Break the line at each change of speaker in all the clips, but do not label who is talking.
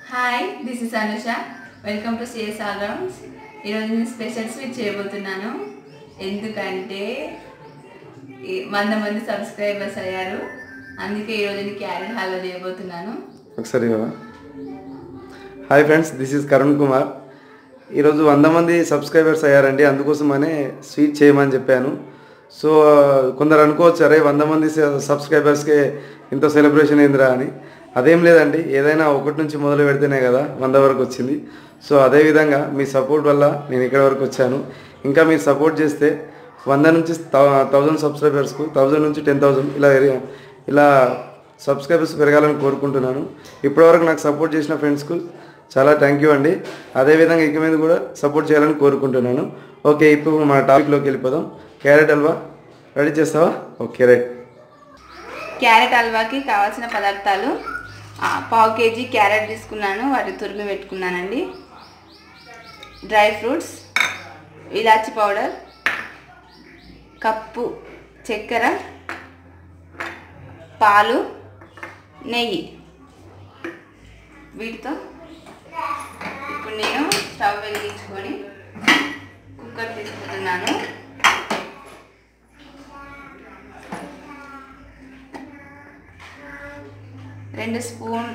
Hi this is Anusha welcome to CS all rounds ఈరోజు నేను special sweet చేయబోతున్నాను ఎందుకంటే ఈ వంద మంది సబ్స్క్రైబర్స్ అయ్యారు అందుకే ఈరోజు నేను క్యారెట్ హల్వా చేయబోతున్నాను
ఒకసారి ఇవ్వవా? Hi friends this is Karun Kumar ఈరోజు వంద మంది సబ్స్క్రైబర్స్ అయ్యారండి అందుకోసమనే స్వీట్ చేయమని చెప్పాను సో కొందరు అనుకోవచ్చు అరే వంద మంది స- సబ్స్క్రైబర్స్కే ఇంత సెలబ్రేషన్ ఏందిరా అని అదేం లేదండి ఏదైనా ఒకటి నుంచి మొదలు పెడితేనే కదా వంద వరకు వచ్చింది సో అదేవిధంగా మీ సపోర్ట్ వల్ల నేను ఇక్కడ వరకు వచ్చాను ఇంకా మీరు సపోర్ట్ చేస్తే వంద నుంచి థౌజండ్ సబ్స్క్రైబర్స్కు థౌజండ్ నుంచి టెన్ థౌజండ్ ఇలా ఎరి- ఇలా సబ్స్క్రైబర్స్ పెరగాలని కోరుకుంటున్నాను ఇప్పటివరకు నాకు సపోర్ట్ చేసిన ఫ్రెండ్స్కు చాలా థ్యాంక్ యూ అండి అదేవిధంగా ఇక మీద కూడా సపోర్ట్ చేయాలని కోరుకుంటున్నాను ఓకే ఇప్పుడు మన టాపిక్లోకి వెళ్ళిపోదాం క్యారెట్ హల్వా రెడీ చేస్తావా ఓకే రైట్
క్యారెట్ హల్వాకి కావాల్సిన పదార్థాలు ఆ, పావు కేజీ క్యారెట్ తీసుకున్నాను వాటి తురిమి పెట్టుకున్నానండి డ్రై ఫ్రూట్స్ ఇలాచి పౌడర్ కప్పు చక్కెర పాలు నెయ్యి వీటితో ఇప్పుడు నేను స్టవ్ వెలిగించుకొని కుక్కర్ తీసుకుంటున్నాను రెండు స్పూన్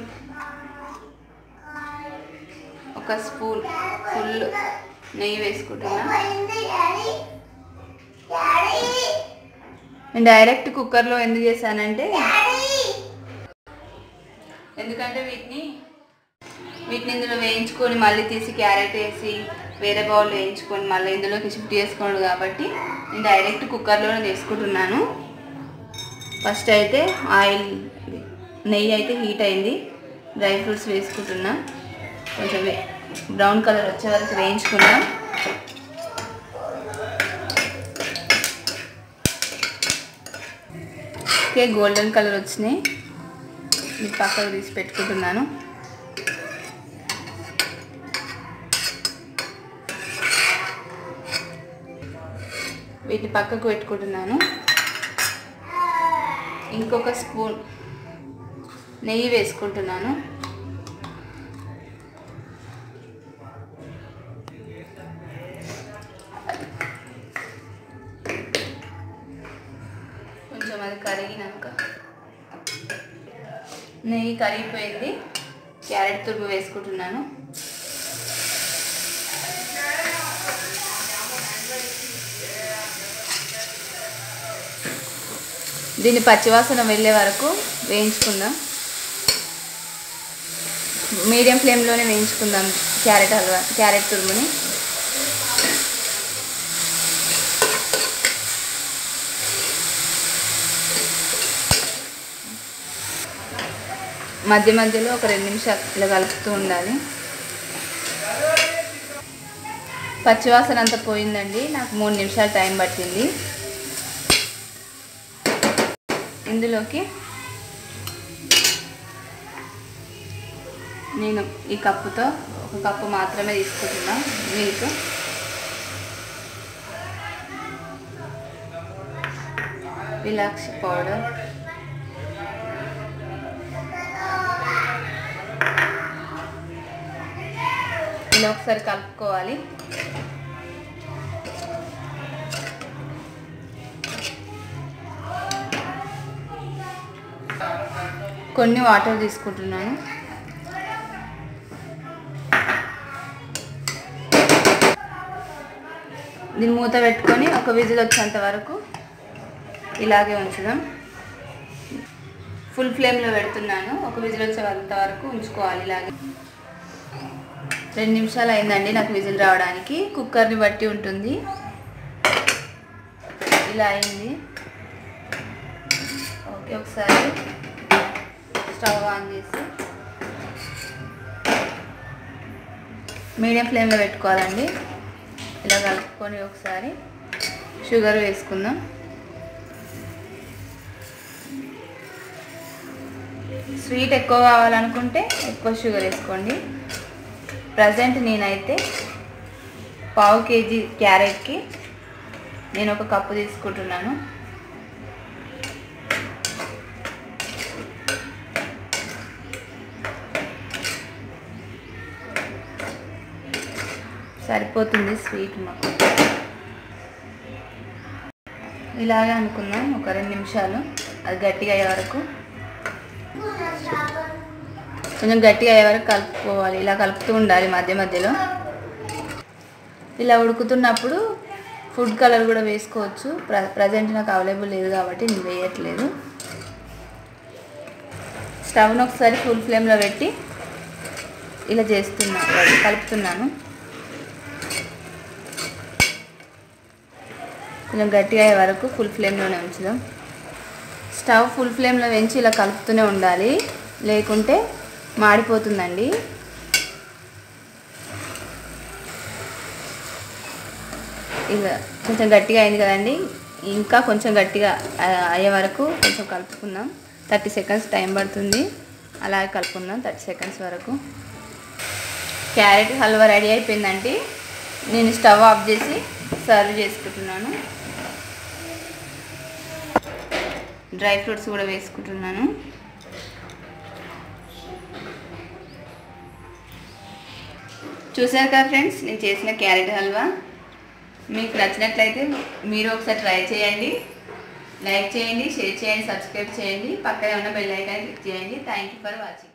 ఒక స్పూన్ ఫుల్ నెయ్యి వేసుకుంటున్నా నేను డైరెక్ట్ కుక్కర్లో ఎందుకు చేశానంటే ఎందుకంటే వీటిని వీటిని ఇందులో వేయించుకొని మళ్ళీ తీసి క్యారెట్ వేసి వేరే బౌల్ వేయించుకొని మళ్ళీ ఇందులోకి షిఫ్ట్ చేసుకోండి కాబట్టి నేను డైరెక్ట్ కుక్కర్లోనే తీసుకుంటున్నాను ఫస్ట్ అయితే ఆయిల్ నెయ్యి అయితే హీట్ అయింది డ్రై ఫ్రూట్స్ వేసుకుంటున్నా కొంచెం వే బ్రౌన్ కలర్ వచ్చే వరకు వేయించుకుందాం ఓకే గోల్డెన్ కలర్ వచ్చినాయి ఇది పక్కకు తీసి పెట్టుకుంటున్నాను వీటిని పక్కకు పెట్టుకుంటున్నాను ఇంకొక స్పూన్ నెయ్యి వేసుకుంటున్నాను కొంచెం అది కరిగినాక నెయ్యి కరిగిపోయింది క్యారెట్ తురుము వేసుకుంటున్నాను దీన్ని పచ్చివాసన వెళ్ళే వరకు వేయించుకుందాం మీడియం ఫ్లేమ్లోనే వేయించుకుందాం క్యారెట్ హల్వా క్యారెట్ తురుముని మధ్య మధ్యలో ఒక రెండు నిమిషాలు ఇలా కలుపుతూ ఉండాలి పచ్చివాసన అంతా పోయిందండి నాకు మూడు నిమిషాలు టైం పట్టింది ఇందులోకి నేను ఈ కప్పుతో ఒక కప్పు మాత్రమే తీసుకుంటున్నా మిల్క్ విలాక్షి పౌడర్ ఇలా ఒకసారి కలుపుకోవాలి కొన్ని వాటర్ తీసుకుంటున్నాను దీన్ని మూత పెట్టుకొని ఒక విజిల్ వచ్చేంత వరకు ఇలాగే ఉంచుదాం ఫుల్ ఫ్లేమ్లో పెడుతున్నాను ఒక విజిల్ వచ్చేంత వరకు ఉంచుకోవాలి ఇలాగే రెండు నిమిషాలు అయిందండి నాకు విజిల్ రావడానికి కుక్కర్ని బట్టి ఉంటుంది ఇలా అయింది ఓకే ఒకసారి స్టవ్ ఆన్ చేసి మీడియం ఫ్లేమ్లో పెట్టుకోవాలండి ఇలా కలుపుకొని ఒకసారి షుగర్ వేసుకుందాం స్వీట్ ఎక్కువ కావాలనుకుంటే ఎక్కువ షుగర్ వేసుకోండి ప్రజెంట్ నేనైతే పావు కేజీ క్యారెట్కి నేను ఒక కప్పు తీసుకుంటున్నాను సరిపోతుంది స్వీట్ మాకు ఇలాగే అనుకుందాం ఒక రెండు నిమిషాలు అది గట్టిగా అయ్యే వరకు కొంచెం గట్టిగా అయ్యే వరకు కలుపుకోవాలి ఇలా కలుపుతూ ఉండాలి మధ్య మధ్యలో ఇలా ఉడుకుతున్నప్పుడు ఫుడ్ కలర్ కూడా వేసుకోవచ్చు ప్ర ప్రజెంట్ నాకు అవైలబుల్ లేదు కాబట్టి నేను వేయట్లేదు స్టవ్ను ఒకసారి ఫుల్ ఫ్లేమ్లో పెట్టి ఇలా చేస్తున్నాను కలుపుతున్నాను కొంచెం గట్టిగా అయ్యే వరకు ఫుల్ ఫ్లేమ్లోనే ఉంచుదాం స్టవ్ ఫుల్ ఫ్లేమ్లో వెంచి ఇలా కలుపుతూనే ఉండాలి లేకుంటే మాడిపోతుందండి ఇలా కొంచెం గట్టిగా అయింది కదండి ఇంకా కొంచెం గట్టిగా ఆ- అయ్యే వరకు కొంచెం కలుపుకుందాం థర్టీ సెకండ్స్ టైం పడుతుంది అలాగే కలుపుకుందాం థర్టీ సెకండ్స్ వరకు క్యారెట్ హల్వా రెడీ అయిపోయిందండి నేను స్టవ్ ఆఫ్ చేసి సర్వ్ చేసుకుంటున్నాను డ్రై ఫ్రూట్స్ కూడా వేసుకుంటున్నాను చూసారు కదా ఫ్రెండ్స్ నేను చేసిన క్యారెట్ హల్వా మీకు నచ్చినట్లయితే మీరు ఒకసారి ట్రై చేయండి లైక్ చేయండి షేర్ చేయండి సబ్స్క్రైబ్ చేయండి పక్కనే ఉన్న బెల్ ఐకాన్ క్లిక్ చేయండి థ్యాంక్ యూ ఫర్ వాచింగ్